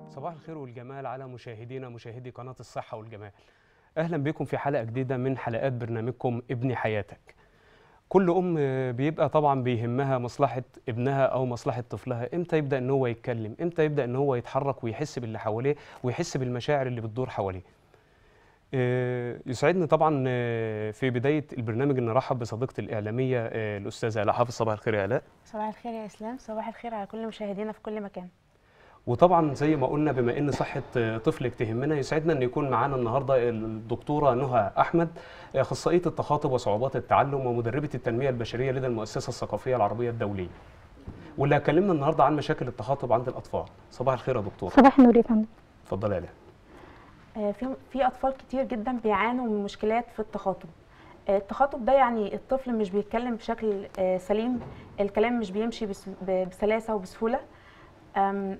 صباح الخير والجمال على مشاهدينا مشاهدي قناة الصحة والجمال أهلا بكم في حلقة جديدة من حلقات برنامجكم ابني حياتك كل أم بيبقى طبعا بيهمها مصلحة ابنها أو مصلحة طفلها إمتى يبدأ إن هو يتكلم إمتى يبدأ إن هو يتحرك ويحس باللي حواليه ويحس بالمشاعر اللي بتدور حواليه آه، يسعدني طبعا آه، في بداية البرنامج أن نرحب بصديقتي الإعلامية آه، الأستاذة آلاء حافظ صباح الخير يا آلاء صباح الخير يا اسلام صباح الخير على كل مشاهدينا في كل مكان وطبعا زي ما قلنا بما ان صحه طفلك تهمنا يسعدنا ان يكون معانا النهارده الدكتوره نهى احمد اخصائيه التخاطب وصعوبات التعلم ومدربه التنميه البشريه لدى المؤسسه الثقافيه العربيه الدوليه واللي هكلمنا النهارده عن مشاكل التخاطب عند الاطفال صباح الخير يا دكتور صباح النور يا فندم اتفضلي يا آلاء آه، في في اطفال كتير جدا بيعانوا من مشكلات في التخاطب آه، التخاطب ده يعني الطفل مش بيتكلم بشكل آه، سليم الكلام مش بيمشي بس- ب- بسلاسه وبسهوله آم،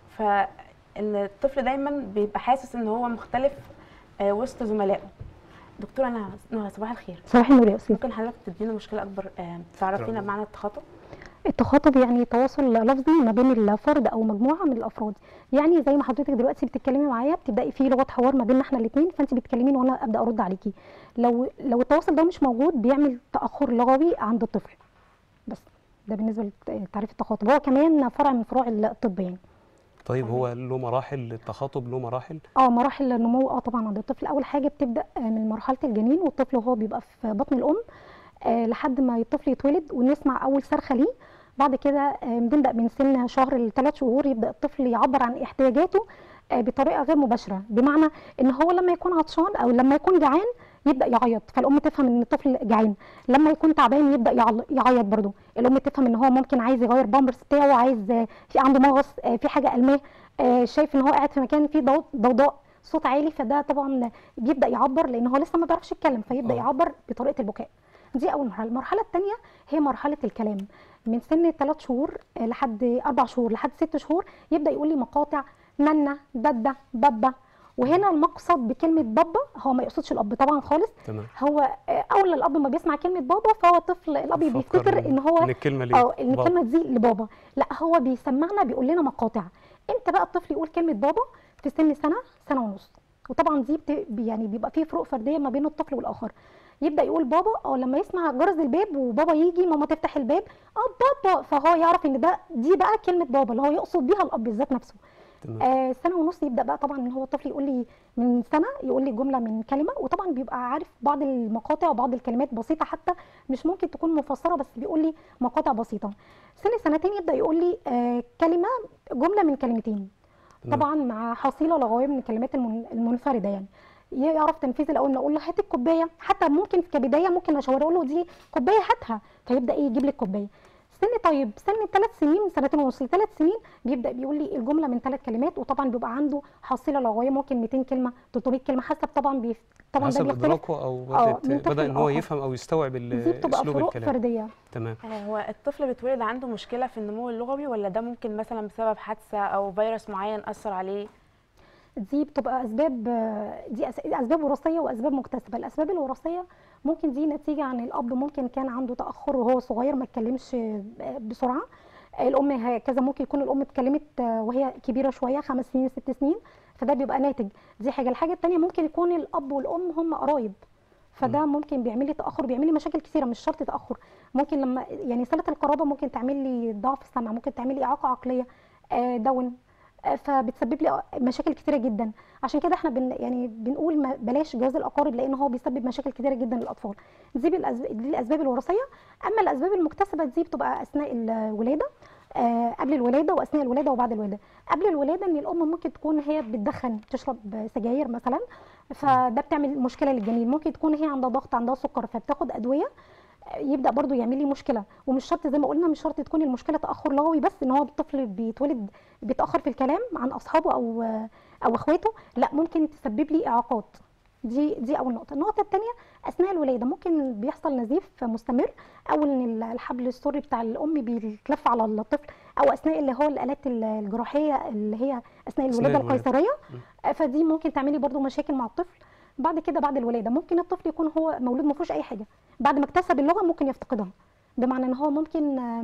فالطفل دايما بيبقى حاسس ان هو مختلف آه، وسط زملائه دكتوره نهى نهى صباح الخير صباح النور يا استاذ ممكن حضرتك تدينا مشكله اكبر آه، تعرفينا شكراً. بمعنى التخاطب التخاطب يعني تواصل لفظي ما بين الفرد او مجموعه من الافراد يعني زي ما حضرتك دلوقتي بتتكلمي معايا بتبداي في لغه حوار ما بيننا احنا الاثنين فانت بتكلميني وانا ابدا ارد عليكي لو لو التواصل ده مش موجود بيعمل تاخر لغوي عند الطفل بس ده بالنسبه لتعريف التخاطب هو كمان فرع من فروع الطب يعني طيب هو له مراحل التخاطب له مراحل اه مراحل النمو اه طبعا عند الطفل اول حاجه بتبدا آه، من مرحله الجنين والطفل وهو بيبقى في بطن الام آه لحد ما الطفل يتولد ونسمع اول صرخه ليه بعد كده آه بنبدا من سن شهر لثلاث شهور يبدا الطفل يعبر عن احتياجاته آه بطريقه غير مباشره بمعنى ان هو لما يكون عطشان او لما يكون جعان يبدا يعيط فالام تفهم ان الطفل جعان لما يكون تعبان يبدا يعل- يعيط برضه الام تفهم ان هو ممكن عايز يغير بامبرز بتاعه عايز آه، في عنده مغص آه، في حاجه الماه آه، شايف ان هو قاعد في مكان فيه ضوضاء ضوضاء صوت عالي فده طبعا بيبدا يعبر لان هو لسه ما بيعرفش يتكلم فيبدا آه. يعبر بطريقه البكاء دي اول مرحله المرحله الثانيه هي مرحله الكلام من سن ثلاث شهور آه، لحد اربع شهور لحد ست شهور يبدا يقول لي مقاطع ننه دده بابا وهنا المقصد بكلمه بابا هو ما يقصدش الاب طبعا خالص تمام هو آه، اول الاب ما بيسمع كلمه بابا فهو طفل الاب فكر بيفتكر ان هو ان الكلمه ليه اه ان بابا. الكلمه دي لبابا لا هو بيسمعنا بيقول لنا مقاطع امتى بقى الطفل يقول كلمه بابا في سن سنه سنه ونص وطبعا دي بت... يعني بيبقى فيه فروق فرديه ما بين الطفل والاخر يبدا يقول بابا او لما يسمع جرس الباب وبابا يجي ماما تفتح الباب اه بابا فهو يعرف ان ده دي بقى كلمه بابا اللي هو يقصد بيها الاب بالذات نفسه تمام آه سنه ونص يبدا بقى طبعا ان هو الطفل يقول لي من سنه يقول لي جمله من كلمه وطبعا بيبقى عارف بعض المقاطع وبعض الكلمات بسيطه حتى مش ممكن تكون مفسره بس بيقول لي مقاطع بسيطه سن سنتين يبدا يقول لي آه كلمه جمله من كلمتين تمام. طبعا مع حصيله لغويه من الكلمات المن- المنفرده يعني يعرف تنفيذ الاول نقول له هات الكوبايه حتى ممكن كبدايه ممكن اشاور اقول له دي كوبايه هاتها فيبدا ايه يجيب لي الكوبايه سن طيب سن ثلاث سنين سنتين ونص لثلاث سنين بيبدا بيقول لي الجمله من ثلاث كلمات وطبعا بيبقى عنده حصيله لغويه ممكن 200 كلمه 300 كلمه حسب طبعا بيف... طبعا ده حسب بيختلف ادراكه او آه، بدأت من طفل بدا ان هو لآخر. يفهم او يستوعب ال- دي بتبقى اسلوب فروق الكلام فرديه تمام آه، هو الطفل بيتولد عنده مشكله في النمو اللغوي ولا ده ممكن مثلا بسبب حادثه او فيروس معين اثر عليه دي بتبقى اسباب دي أس- اسباب وراثيه واسباب مكتسبه الاسباب الوراثيه ممكن دي نتيجه عن الاب ممكن كان عنده تاخر وهو صغير ما اتكلمش بسرعه الام هكذا ممكن يكون الام اتكلمت وهي كبيره شويه خمس سنين ست سنين فده بيبقى ناتج دي حاجه الحاجه الثانيه ممكن يكون الاب والام هم قرايب فده ممكن بيعمل لي تاخر بيعمل لي مشاكل كثيره مش شرط تاخر ممكن لما يعني صله القرابه ممكن تعمل لي ضعف السمع ممكن تعمل لي اعاقه عقليه آه، داون آه، فبتسبب لي مشاكل كتيره جدا عشان كده احنا بن يعني بنقول ما بلاش جواز الاقارب لان هو بيسبب مشاكل كتيره جدا للاطفال دي بالأسباب دي الاسباب الوراثيه اما الاسباب المكتسبه دي بتبقى اثناء الولاده آه، قبل الولاده واثناء الولاده وبعد الولاده قبل الولاده ان الام ممكن تكون هي بتدخن تشرب سجاير مثلا فده بتعمل مشكله للجنين ممكن تكون هي عندها ضغط عندها سكر فبتاخد ادويه يبدا برضو يعمل لي مشكله ومش شرط زي ما قلنا مش شرط تكون المشكله تاخر لغوي بس ان هو الطفل بيتولد بيتاخر في الكلام عن اصحابه او او اخواته لا ممكن تسبب لي اعاقات دي دي اول نقطه النقطه الثانيه اثناء الولاده ممكن بيحصل نزيف مستمر او ان الحبل السري بتاع الام بيتلف على الطفل او اثناء اللي هو الالات الجراحيه اللي هي اثناء الولاده الولادة. القيصريه فدي ممكن تعملي برضو مشاكل مع الطفل بعد كده بعد الولاده ممكن الطفل يكون هو مولود ما فيهوش اي حاجه بعد ما اكتسب اللغه ممكن يفتقدها بمعنى ان هو ممكن آه،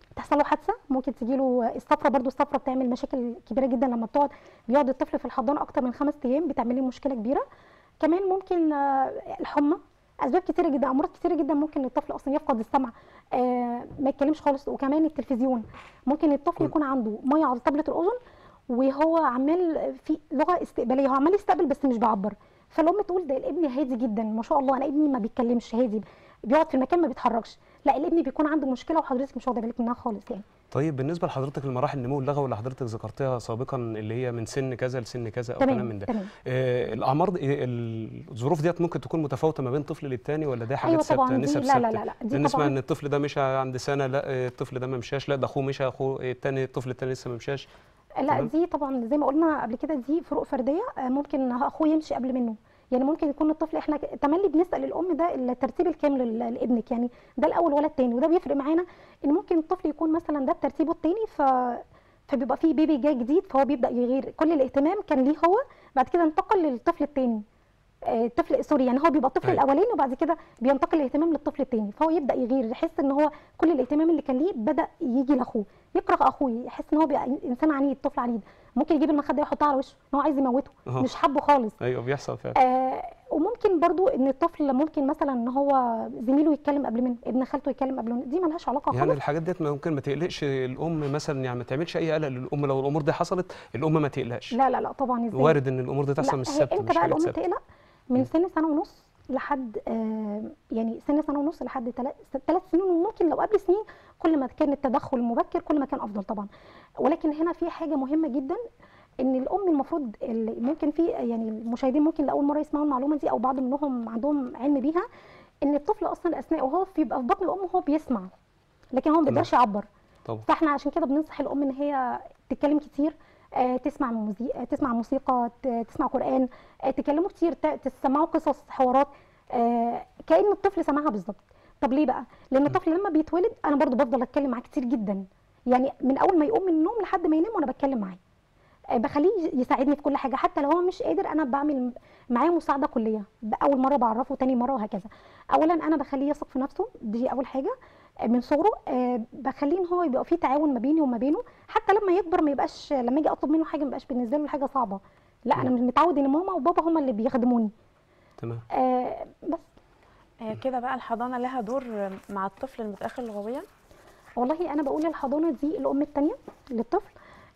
بتحصل له حادثه ممكن تجي له الصفرة برضو الصفرة بتعمل مشاكل كبيره جدا لما بتقعد بيقعد الطفل في الحضانه اكتر من خمس ايام بتعمل له مشكله كبيره كمان ممكن آه، الحمى اسباب كتيره جدا امراض كتيره جدا ممكن الطفل اصلا يفقد السمع آه ما يتكلمش خالص وكمان التلفزيون ممكن الطفل كل- يكون عنده ميه على طبله الاذن وهو عمال في لغه استقباليه هو عمال يستقبل بس مش بيعبر فالام تقول ده الابن هادي جدا ما شاء الله انا ابني ما بيتكلمش هادي بيقعد في المكان ما بيتحركش لا الابن بيكون عنده مشكله وحضرتك مش واخده بالك منها خالص يعني طيب بالنسبه لحضرتك المراحل النمو اللغوي اللي حضرتك ذكرتها سابقا اللي هي من سن كذا لسن كذا او كلام تمام من ده تمام آه الاعمار دي- الظروف ديت ممكن تكون متفاوته ما بين طفل للتاني ولا ده حاجات ايوه ثابته طبعا دي نسب لا ثابته لا لا لا دي نسمع طبعا ان الطفل ده مشى عند سنه لا آه، الطفل ده ما مشاش لا ده اخوه مشى اخوه التاني الطفل التاني لسه ما مشاش لا تمام. دي طبعا زي ما قلنا قبل كده دي فروق فرديه آه، ممكن اخوه يمشي قبل منه يعني ممكن يكون الطفل احنا ك- تملي بنسال الام ده الترتيب الكامل ل- لابنك يعني ده الاول ولا الثاني وده بيفرق معانا ان ممكن الطفل يكون مثلا ده ترتيبه الثاني ف فبيبقى فيه بيبي جاي جديد فهو بيبدا يغير كل الاهتمام كان ليه هو بعد كده انتقل للطفل الثاني الطفل سوري يعني هو بيبقى الطفل أيوة. الاولاني وبعد كده بينتقل الاهتمام للطفل الثاني فهو يبدا يغير يحس ان هو كل الاهتمام اللي كان ليه بدا يجي لاخوه يكره اخوه يحس ان هو بقى انسان عنيد طفل عنيد ممكن يجيب المخده يحطها على وشه ان هو عايز يموته أهو. مش حابه خالص ايوه بيحصل فعلا آه وممكن برضو ان الطفل ممكن مثلا ان هو زميله يتكلم قبل منه ابن خالته يتكلم قبل منه دي ملهاش علاقه يعني خالص الحاجات ديت ممكن ما تقلقش الام مثلا يعني ما تعملش اي قلق للام لو الامور دي حصلت الام ما تقلقش لا لا لا طبعا ازاي وارد ان الامور دي تحصل لا مش هي ثابته امتى مش بقى حاجات الام ثابته تقلق من سن سنه ونص لحد آه يعني سن سنه ونص لحد ثلاث سنين وممكن لو قبل سنين كل ما كان التدخل مبكر كل ما كان افضل طبعا ولكن هنا في حاجه مهمه جدا ان الام المفروض اللي ممكن في يعني المشاهدين ممكن لاول مره يسمعوا المعلومه دي او بعض منهم عندهم علم بيها ان الطفل اصلا اثناء وهو بيبقى في بطن الام وهو بيسمع لكن هو ما بيقدرش يعبر طبعا فاحنا عشان كده بننصح الام ان هي تتكلم كتير آه، تسمع موسيقى تسمع موسيقى ت- تسمع قران آه، تكلموا كتير ت- تسمعوا قصص حوارات آه، كأن الطفل سمعها بالظبط طب ليه بقى لان الطفل لما بيتولد انا برضو بفضل اتكلم معاه كتير جدا يعني من اول ما يقوم من النوم لحد ما ينام وانا بتكلم معاه آه، بخليه يساعدني في كل حاجه حتى لو هو مش قادر انا بعمل معاه مساعده كليه اول مره بعرفه تاني مره وهكذا اولا انا بخليه يثق في نفسه دي اول حاجه آه، من صغره آه، بخليه ان هو يبقى في تعاون ما بيني وما بينه حتى لما يكبر ما يبقاش لما اجي اطلب منه حاجه ما يبقاش بالنسبه له حاجه صعبه لا انا مم. متعود ان ماما وبابا هما اللي بيخدموني تمام آه، بس آه، كده بقى الحضانه لها دور مع الطفل المتاخر لغويا والله انا بقول الحضانه دي الام الثانيه للطفل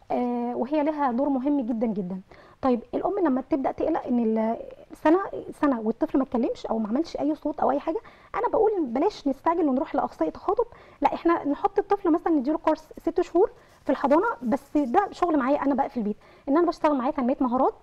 آه وهي لها دور مهم جدا جدا طيب الام لما تبدا تقلق ان ال- سنه سنه والطفل ما اتكلمش او ما عملش اي صوت او اي حاجه انا بقول بلاش نستعجل ونروح لاخصائي تخاطب لا احنا نحط الطفل مثلا نديله كورس ست شهور في الحضانه بس ده شغل معايا انا بقى في البيت ان انا بشتغل معاه تنميه مهارات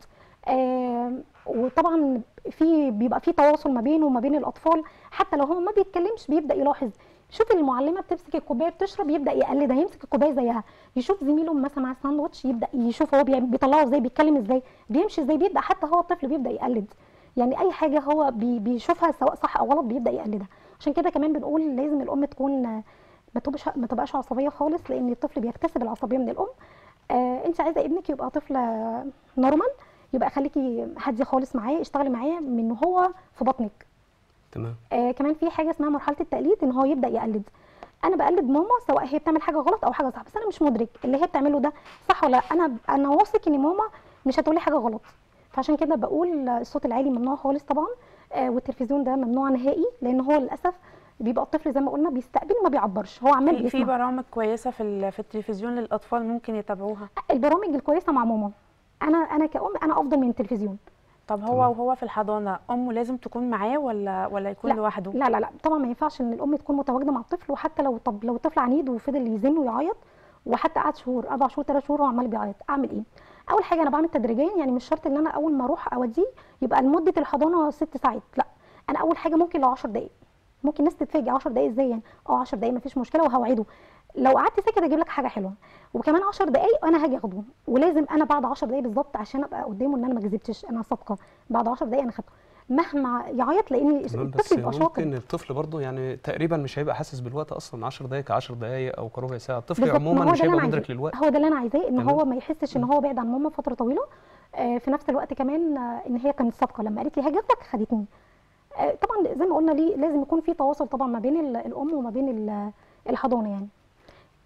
آه وطبعا في بيبقى في تواصل ما بينه وما بين الاطفال حتى لو هو ما بيتكلمش بيبدا يلاحظ شوف المعلمه بتمسك الكوبايه بتشرب يبدا يقلدها يمسك الكوبايه زيها يشوف زميله مثلا مع ساندوتش يبدا يشوف هو بيعمل- بيطلعه ازاي بيتكلم ازاي بيمشي ازاي بيبدا حتى هو الطفل بيبدا يقلد يعني اي حاجه هو بي بيشوفها سواء صح او غلط بيبدا يقلدها عشان كده كمان بنقول لازم الام تكون آه، ما تبقاش ما تبقاش عصبيه خالص لان الطفل بيكتسب العصبيه من الام آه انت عايزه ابنك يبقى طفل آه، نورمال يبقى خليكي هاديه خالص معاه اشتغلي معاه من هو في بطنك تمام آه كمان في حاجه اسمها مرحله التقليد ان هو يبدا يقلد انا بقلد ماما سواء هي بتعمل حاجه غلط او حاجه صح بس انا مش مدرك اللي هي بتعمله ده صح ولا لا انا انا واثق ان ماما مش هتقولي حاجه غلط فعشان كده بقول الصوت العالي ممنوع خالص طبعا آه والتلفزيون ده ممنوع نهائي لان هو للاسف بيبقى الطفل زي ما قلنا بيستقبل ما بيعبرش هو عمال في, في بيسمع برامج كويسه في ال- في التلفزيون للاطفال ممكن يتابعوها البرامج الكويسه مع ماما انا انا كأم انا افضل من التلفزيون طب هو تمام. وهو في الحضانه امه لازم تكون معاه ولا ولا يكون لا، لوحده لا لا لا طبعا ما ينفعش ان الام تكون متواجده مع الطفل وحتى لو طب لو الطفل عنيد وفضل يزن ويعيط وحتى قعد شهور اربع شهور ثلاث شهور وعمال بيعيط اعمل ايه؟ اول حاجه انا بعمل تدريجيا يعني مش شرط ان انا اول ما اروح اوديه يبقى لمده الحضانه ست ساعات لا انا اول حاجه ممكن لو 10 دقائق ممكن ناس تتفاجئ 10 دقائق ازاي يعني اه 10 دقائق مفيش مشكله وهوعده لو قعدت ساكت اجيب لك حاجه حلوه وكمان 10 دقائق انا هاجي اخده ولازم انا بعد 10 دقائق بالظبط عشان ابقى قدامه ان انا ما كذبتش انا صادقه بعد 10 دقائق انا خدته مهما يعيط لان تمام بس الطفل يبقى شاطر ممكن الطفل برضه يعني تقريبا مش هيبقى حاسس بالوقت اصلا 10 دقائق 10 دقائق او كربع ساعه الطفل بالظبط، ما عموما هو مش ده اللي هيبقى أنا مدرك عايزاه. للوقت هو ده اللي انا عايزاه ان تمام. هو ما يحسش ان هو بعيد عن ماما فتره طويله آه، في نفس الوقت كمان آه، ان هي كانت صادقه لما قالت لي هاجي اخدك خدتني آه، طبعا زي ما قلنا ليه لازم يكون في تواصل طبعا ما بين ال- الام وما بين ال- الحضانه يعني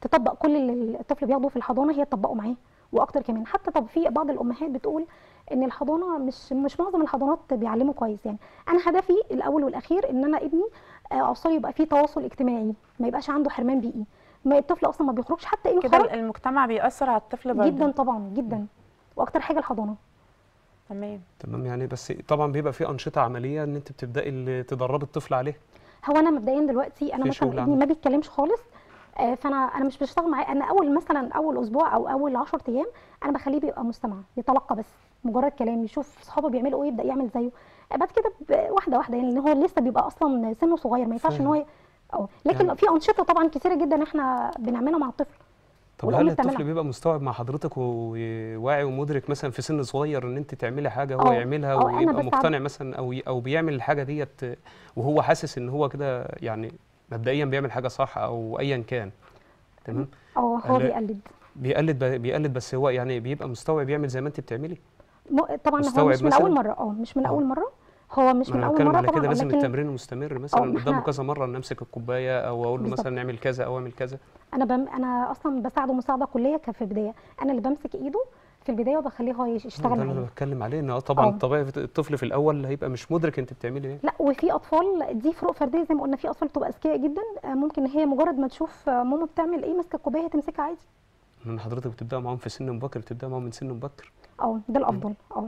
تطبق كل اللي الطفل بياخده في الحضانه هي تطبقه معاه واكتر كمان حتى طب في بعض الامهات بتقول ان الحضانه مش مش معظم الحضانات بيعلموا كويس يعني انا هدفي الاول والاخير ان انا ابني آه، اوصله يبقى فيه تواصل اجتماعي ما يبقاش عنده حرمان بيئي ما الطفل اصلا ما بيخرجش حتى ان كده خرج المجتمع بيأثر على الطفل برضه جدا طبعا جدا واكتر حاجه الحضانه تمام تمام يعني بس طبعا بيبقى في انشطه عمليه ان انت بتبداي اللي تدربي الطفل عليه هو انا مبدئيا دلوقتي انا في مثلا شغل ابني عمل. ما بيتكلمش خالص آه، فانا انا مش بشتغل معاه انا اول مثلا اول اسبوع او اول 10 ايام انا بخليه بيبقى مستمع يتلقى بس مجرد كلام يشوف صحابه بيعملوا ايه يبدا يعمل زيه آه، بعد كده ب- واحده واحده يعني لان هو لسه بيبقى اصلا سنه صغير ما ينفعش ان هو ي- اه لكن يعني- في انشطه طبعا كثيره جدا احنا بنعملها مع الطفل طب والأم هل الطفل بتعملها. بيبقى مستوعب مع حضرتك وواعي ومدرك مثلا في سن صغير ان انت تعملي حاجه هو اه، يعملها اه، أنا ويبقى بساعده. مقتنع مثلا او ي- او بيعمل الحاجه ديت وهو حاسس ان هو كده يعني مبدئيا بيعمل حاجه صح او ايا كان تمام اه هو لا. بيقلد بيقلد ب- بيقلد بس هو يعني بيبقى مستوعب يعمل زي ما انت بتعملي م- طبعا هو مستوعب مش من اول مثلاً؟ مره اه مش من اه. اول مره هو مش ما من انا اول بتكلم مره على طبعا كده اه، لازم لكن التمرين مستمر مثلا ما قدامه احنا- كذا مره ان امسك الكوبايه او اقول له بالظبط. مثلا نعمل كذا او اعمل كذا انا بم... انا اصلا بساعده مساعده كليه كان في بدايه انا اللي بمسك ايده في البدايه وبخليه هو يش- ده يشتغل اللي انا معايا بتكلم عليه ان اه طبعا اه. طبيعي الطفل في الاول هيبقى مش مدرك انت بتعملي ايه لا وفي اطفال دي فروق فرديه زي ما قلنا في اطفال بتبقى اذكياء جدا آه، ممكن هي مجرد ما تشوف آه، ماما بتعمل ايه ماسكه الكوبايه تمسكها عادي من حضرتك بتبدا معاهم في سن مبكر بتبدا معاهم من سن مبكر اه ده الافضل اه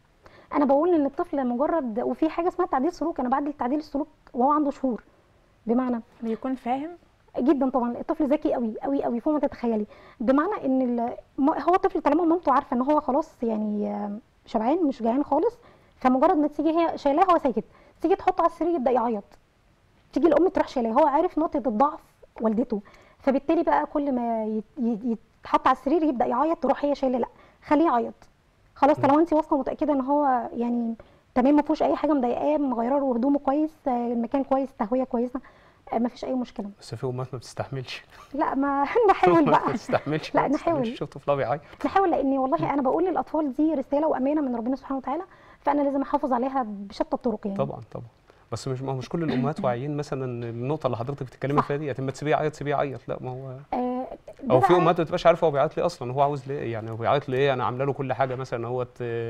انا بقول ان الطفل مجرد وفي حاجه اسمها تعديل سلوك انا بعدل تعديل السلوك وهو عنده شهور بمعنى بيكون فاهم جدا طبعا الطفل ذكي قوي قوي قوي فوق ما تتخيلي بمعنى ان ال- ما- هو الطفل طالما مامته عارفه ان هو خلاص يعني آه، شبعان مش جعان خالص فمجرد ما تيجي هي شايلاه هو ساكت تيجي تحطه على السرير يبدا يعيط تيجي الام تروح شايلاه هو عارف نقطه الضعف والدته فبالتالي بقى كل ما يت- يت- يتحط على السرير يبدا يعيط تروح هي شايله لا خليه يعيط خلاص طالما انت واثقه ومتاكده ان هو يعني تمام ما فيهوش اي حاجه مضايقاه مغيره له هدومه كويس آه، المكان كويس تهويه كويسه آه، ما فيش اي مشكله بس في امهات ما بتستحملش لا ما نحاول أمهات بقى ما بتستحملش لا، ما بتستحملش. نحاول. شفت طفلها بيعيط نحاول لاني والله انا بقول للاطفال دي رساله وامانه من ربنا سبحانه وتعالى فانا لازم احافظ عليها بشتى الطرق يعني طبعا طبعا بس مش ما هو مش كل الامهات واعيين مثلا النقطه اللي حضرتك بتتكلمي صح. فيها ديت اما تسيبيه يعيط سيبيه يعيط لا ما هو آه ده او في بقى- امهات ما بتبقاش عارفه هو بيعيط ليه اصلا هو عاوز ليه يعني هو بيعيط ليه انا عامله له كل حاجه مثلا هو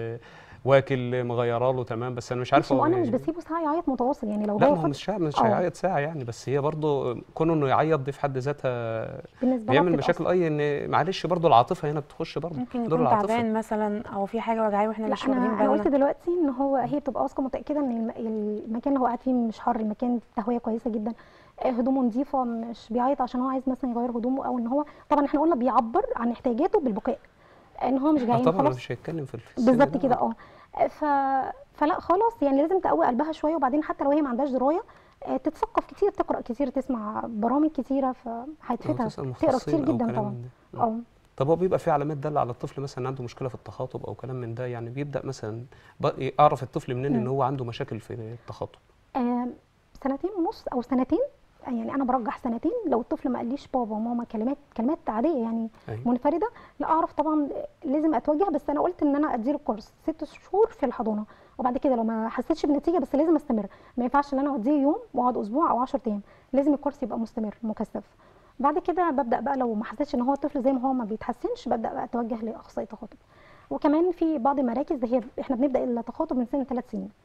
واكل مغيره له تمام بس انا مش مش عارفه هو هو انا مش إيه. بسيبه ساعه يعيط متواصل يعني لو لا هو ما هو فك- مش مش اه. هيعيط ساعه يعني بس هي برضه كونه انه يعيط دي في حد ذاتها بالنسبه بيعمل لها مشاكل اي ان معلش برضه العاطفه هنا بتخش برضه ممكن دور يكون العاطفه تعبان مثلا او في حاجه وجعاه واحنا لا مش واخدين انا انا قلت بالنا دلوقتي ان هو هي بتبقى واثقه متاكده ان الم- المكان اللي هو قاعد فيه مش حر المكان تهويه كويسه جدا آه، هدومه نظيفه مش بيعيط عشان هو عايز مثلا يغير هدومه او ان هو طبعا احنا قلنا بيعبر عن احتياجاته بالبكاء ان هو مش آه جعان طبعا خلاص مش هيتكلم في السن بالظبط ده. كده اه ف... فلا خلاص يعني لازم تقوي قلبها شويه وبعدين حتى لو هي ما عندهاش درايه آه، تتثقف كتير تقرا كتير تسمع برامج كتيره آه، فهتفيدها تسأل تقرا مختصين كتير أو جدا كلام طبعا من ده. اه طب هو بيبقى في علامات دالة على الطفل مثلا عنده مشكلة في التخاطب أو كلام من ده يعني بيبدأ مثلا ب- أعرف الطفل منين إن مم. هو عنده مشاكل في التخاطب آه، سنتين ونص او سنتين يعني انا برجح سنتين لو الطفل ما قاليش بابا وماما كلمات كلمات عاديه يعني أيوة. منفرده لا اعرف طبعا لازم اتوجه بس انا قلت ان انا اديله الكورس ست شهور في الحضانه وبعد كده لو ما حسيتش بنتيجه بس لازم استمر ما ينفعش ان انا اوديه يوم واقعد اسبوع او 10 ايام لازم الكورس يبقى مستمر مكثف بعد كده ببدا بقى لو ما حسيتش ان هو الطفل زي ما هو ما بيتحسنش ببدا بقى اتوجه لاخصائي تخاطب وكمان في بعض المراكز هي احنا بنبدا التخاطب من سن ثلاث سنين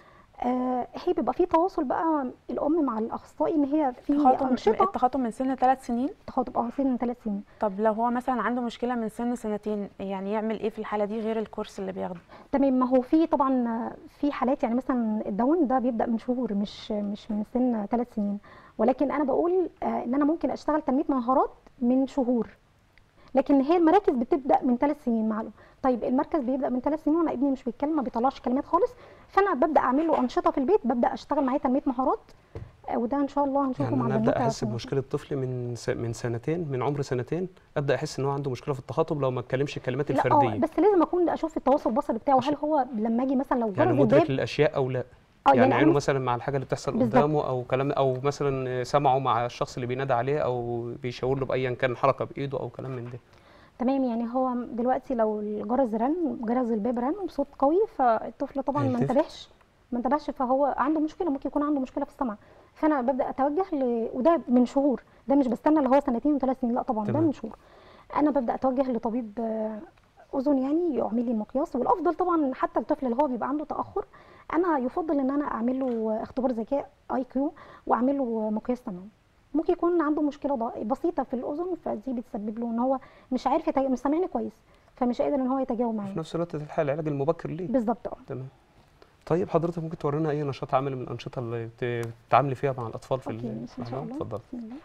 آه هي بيبقى في تواصل بقى الام مع الاخصائي ان هي في التخاطب انشطه التخاطب من سن ثلاث سنين تخاطب اه سن ثلاث سنين طب لو هو مثلا عنده مشكله من سن سنتين يعني يعمل ايه في الحاله دي غير الكورس اللي بياخده تمام ما هو في طبعا آه، في حالات يعني مثلا الداون ده بيبدا من شهور مش مش من سن ثلاث سنين ولكن انا بقول آه، ان انا ممكن اشتغل تنميه مهارات من شهور لكن هي المراكز بتبدا من ثلاث سنين معلوم طيب المركز بيبدا من ثلاث سنين وانا ابني مش بيتكلم ما بيطلعش كلمات خالص فانا ببدا اعمل له انشطه في البيت ببدا اشتغل معاه تنميه مهارات آه، وده ان شاء الله هنشوفه يعني مع أنا البنوته أبدأ أحس في- بمشكلة طفل من س... من سنتين من عمر سنتين أبدأ أحس إن هو عنده مشكلة في التخاطب لو ما اتكلمش الكلمات لا اه الفردية بس لازم اكون اشوف التواصل البصري بتاعه عشان- هل هو لما اجي مثلا لو جرس يعني مدرك الباب للأشياء أو لا اه يعني أنا عينه مس- مثلا مع الحاجة اللي بتحصل بالظبط. قدامه أو كلام أو مثلا سمعه مع الشخص اللي بينادى عليه أو بيشاور له بأيا كان حركة بإيده أو كلام من ده تمام يعني هو دلوقتي لو الجرس رن جرس الباب رن بصوت قوي فالطفل طبعا ما هيلتفت. انتبهش ما انتبهش فهو عنده مشكله ممكن يكون عنده مشكله في السمع فانا ببدا اتوجه ل... وده من شهور ده مش بستنى اللي هو سنتين وثلاث سنين لا طبعا ده تمام. من شهور انا ببدا اتوجه لطبيب آه، اذن يعني يعمل لي المقياس والافضل طبعا حتى الطفل اللي هو بيبقى عنده تاخر انا يفضل ان انا اعمل له اختبار ذكاء اي كيو واعمل له مقياس تمام ممكن يكون عنده مشكله ض- بسيطه في الاذن فدي بتسبب له ان هو مش عارف يتج... مش سامعني كويس فمش قادر ان هو يتجاوب في معايا نفس الوقت تلحق العلاج المبكر ليه بالظبط اه تمام طيب حضرتك ممكن تورينا اي نشاط عملي من الانشطه اللي بت- بتتعاملي فيها مع الاطفال في أوكي، ال- ماشي، إن شاء أها، الله. اتفضل بسم الله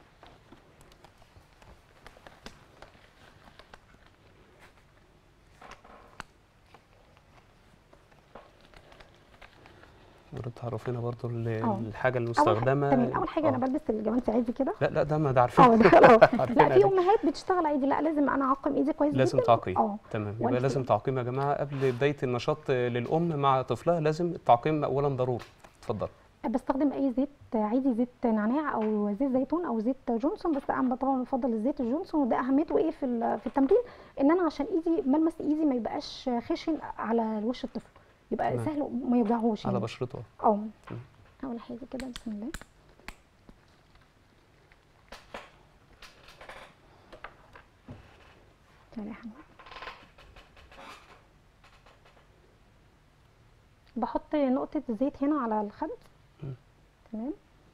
تعرفينا برضو ال- آه. الحاجه اول المستخدمه حاجه تمام اول حاجه انا آه. بلبس الجوانتي عادي كده لا لا ده ما ده اه عارفين ده لا عارفينها لا في دي. امهات بتشتغل عادي لا لازم انا اعقم ايدي كويس لازم جدا تعقيم اه تمام يبقى وأنت لازم كده. تعقيم يا جماعه قبل بدايه النشاط للام مع طفلها لازم التعقيم اولا ضروري اتفضل بستخدم اي زيت عادي زيت نعناع او زيت زيتون او زيت جونسون بس انا طبعا بفضل الزيت الجونسون وده اهميته ايه في ال- في التمرين ان انا عشان ايدي ملمس ايدي ما يبقاش خشن على وش الطفل يبقى تمام. سهل وما يوجعهوش على يعني بشرته اه اول حاجه كده بسم الله تعالي يا حمد. بحط نقطة زيت هنا على الخد مم. تمام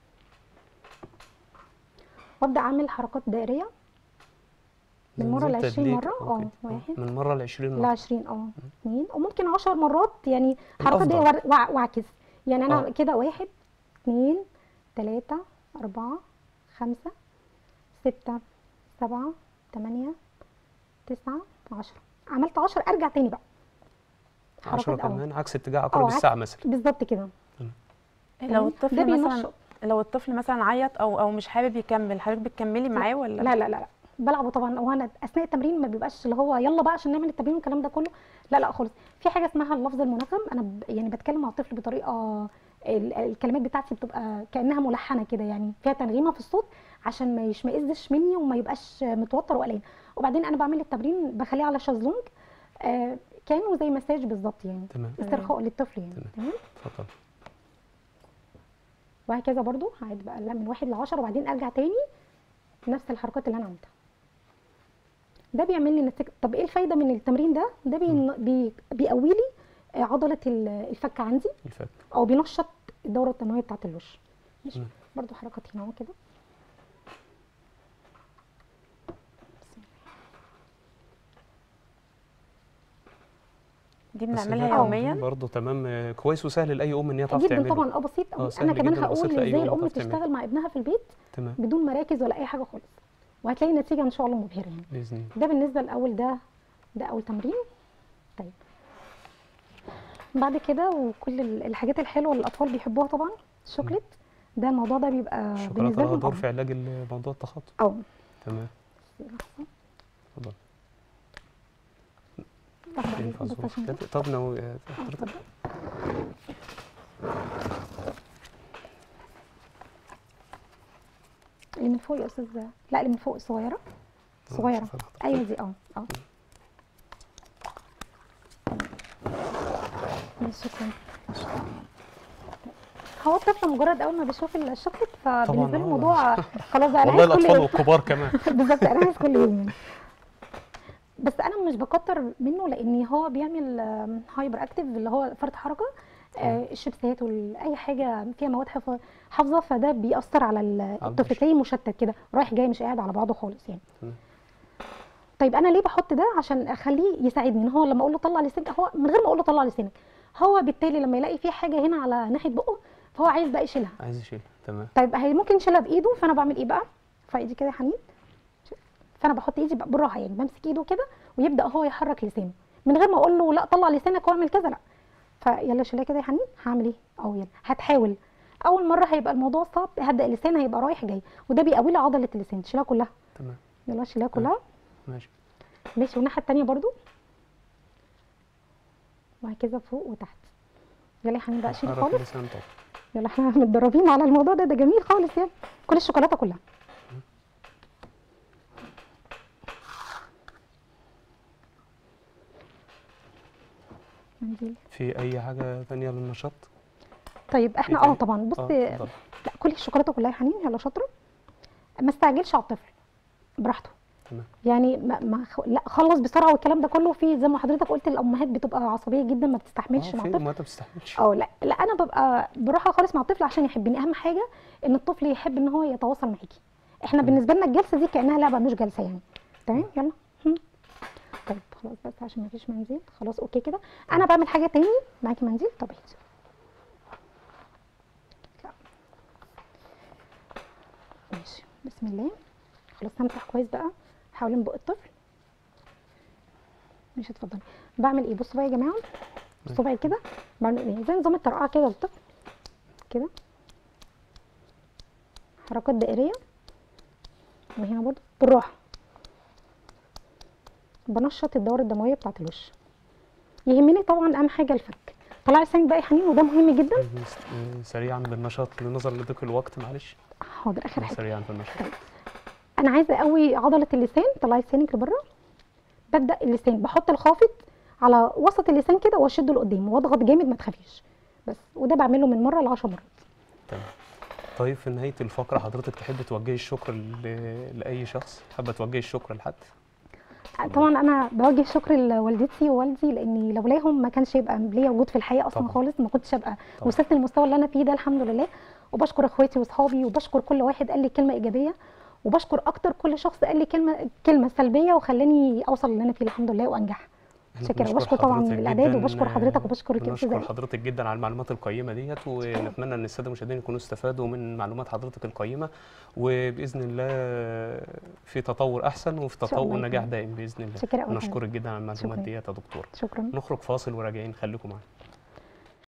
وابدأ اعمل حركات دائرية من مرة زي ل 20 التدليك. مرة اه أوكي. واحد من مره ل 20 ل مره 20 اه اثنين وممكن 10 مرات يعني حركات دي الأفضل. وع- واعكس يعني انا آه. كده واحد اثنين ثلاثة أربعة خمسة ستة سبعة ثمانية تسعة عشرة عملت 10 ارجع تاني بقى 10 حركات اه كمان عكس اتجاه عقرب آه، عكس- الساعه مثلا بالظبط كده لو تمام؟ ده الطفل مثلا بينشط لو الطفل مثلا عيط او او مش حابب يكمل حضرتك بتكملي معاه ولا لا لا لا لا بلعبه طبعا وانا اثناء التمرين ما بيبقاش اللي هو يلا بقى عشان نعمل التمرين والكلام ده كله لا لا خالص في حاجه اسمها اللفظ المنغم انا ب... يعني بتكلم مع الطفل بطريقه ال- الكلمات بتاعتي بتبقى كانها ملحنه كده يعني فيها تنغيمه في الصوت عشان ما يشمئزش مني وما يبقاش متوتر وقلقان وبعدين انا بعمل التمرين بخليه على شازلونج آه كانه زي مساج بالظبط يعني تمام استرخاء للطفل يعني تمام. تمام اتفضل وهكذا برضو هعد بقى لا من واحد لعشرة وبعدين ارجع تاني نفس الحركات اللي انا عملتها ده بيعمل لي نتيجة طب ايه الفايده من التمرين ده ده بي... بي... بيقوي لي آه، عضله ال- الفك عندي الفك او بينشط الدوره الدمويه بتاعه الوش ماشي مم. برضو حركات هنا اهو كده دي بس بنعملها ده يوميا برضه تمام آه، كويس وسهل لاي ام ان هي تعرف جدا تعمله طبعا اه بسيط آه، أوي. سهل انا كمان جداً وبسيط هقول لأي ازاي أم الام تعرف تعمله. تشتغل مع ابنها في البيت تمام بدون مراكز ولا اي حاجه خالص وهتلاقي نتيجه ان شاء الله مبهره يعني باذن الله ده بالنسبه لاول ده ده اول تمرين طيب بعد كده وكل ال- الحاجات الحلوه اللي الاطفال بيحبوها طبعا الشوكليت ده الموضوع ده بيبقى الشوكولاته بالنسبه لها لهم دور آه. في علاج موضوع التخاطب اه تمام اتفضل طبعاً. ينفع بس ظروف عشان كده طب نو آه، حضرتك اتفضل. اللي من فوق يا استاذ لا اللي من فوق الصغيره صغيره شوف حضرتك. ايوه دي اه اه ماشي شكرا هو الطفل مجرد اول ما بيشوف الشوكليت فبالنسبه له آه. الموضوع خلاص بقى انا والله عايز كل الاطفال يوم والكبار كمان بالظبط انا عايز كل يوم يعني بس انا مش بكتر منه لان هو بيعمل هايبر اكتيف اللي هو فرط حركه آه، الشيبسات واي حاجه فيها مواد حف- حافظه فده بيأثر على ال- الطفل البشرة. تلاقيه مشتت كده رايح جاي مش قاعد على بعضه خالص يعني تمام. طيب انا ليه بحط ده عشان اخليه يساعدني ان هو لما اقول له طلع لسانك هو من غير ما اقول له طلع لسانك هو بالتالي لما يلاقي في حاجه هنا على ناحيه بقه فهو عايز بقى يشيلها عايز يشيل تمام طيب هي ممكن يشيلها بايده فانا بعمل ايه بقى فايدي كده يا حنين فانا بحط ايدي بقى بالراحه يعني بمسك ايده كده ويبدا هو يحرك لسانه من غير ما اقول له لا طلع لسانك واعمل كذا لا فيلا شيلها كده يا حنين هعمل ايه او يلا هتحاول اول مره هيبقى الموضوع صعب هبدا اللسان هيبقى رايح جاي وده بيقوي لي عضله اللسان تشيلها كلها تمام يلا شيلها كلها ماشي ماشي والناحيه التانيه برضو وهكذا فوق وتحت يلا يا حنين بقى شيلي حرك خالص اللسان طبعا يلا احنا متدربين على الموضوع ده ده جميل خالص يعني كل الشوكولاته كلها منديل في اي حاجه ثانيه للنشاط طيب احنا تاني؟ اه طبعا بص اه لا اتفضل. كلي الشوكولاته كلها يا حنين يلا شاطره ما استعجلش على الطفل براحته تمام. يعني ما, ما خ... لا خلص بسرعه والكلام ده كله في زي ما حضرتك قلت الامهات بتبقى عصبيه جدا ما بتستحملش آه، مع في الطفل ما بتستحملش اه لا لا انا ببقى براحه خالص مع الطفل عشان يحبني اهم حاجه ان الطفل يحب ان هو يتواصل معاكي احنا تمام. بالنسبه لنا الجلسه دي كانها لعبه مش جلسه يعني تمام يلا هم. طيب خلاص بس عشان ما فيش منزل خلاص اوكي كده انا بعمل حاجه تاني معاكي منزل طب هاتي. لا. ماشي بسم الله خلاص همسح كويس بقى حوالين بق الطفل ماشي اتفضلي بعمل ايه بصوا بقى يا جماعه بصوا بقى كده بعمل ايه زي نظام الطرقعه كده للطفل كده حركات دائريه وهنا برضه بالراحه بنشط الدوره الدمويه بتاعه الوش يهمني طبعا اهم حاجه الفك طلعي لسانك بقى يا حنين وده مهم جدا آه، سريعا بالنشاط لنظر لضيق الوقت معلش حاضر اخر حاجه سريعا في النشاط انا عايزه اقوي عضله اللسان طلعي لسانك لبره ببدا اللسان بحط الخافض على وسط اللسان كده واشده لقدام واضغط جامد ما تخافيش بس وده بعمله من مره ل 10 مرات تمام طيب في نهايه الفقره حضرتك تحب توجهي الشكر ل- لاي شخص حابه توجهي الشكر لحد طبعا انا بوجه شكر لوالدتي ووالدي لاني لولاهم ما كانش يبقى ليا وجود في الحياه اصلا طبعاً. خالص ما كنتش ابقى طبعاً. وصلت للمستوى اللي انا فيه ده الحمد لله وبشكر اخواتي واصحابي وبشكر كل واحد قال لي كلمه ايجابيه وبشكر اكتر كل شخص قال لي كلمه كلمه سلبيه وخلاني اوصل اللي انا فيه الحمد لله وانجح إحنا شكرا بنشكر وبشكر طبعا حضرتك الاعداد جداً، وبشكر حضرتك وبشكر بنشكر الكابتن حضرتك جدا على المعلومات القيمه ديت ونتمنى ان الساده المشاهدين يكونوا استفادوا من معلومات حضرتك القيمه وباذن الله في تطور احسن وفي شاء الله تطور نجاح يكون. دايم باذن الله شكرا أوي. نشكرك جدا على المعلومات شكراً. ديت يا دكتور شكرا نخرج فاصل وراجعين خليكم معانا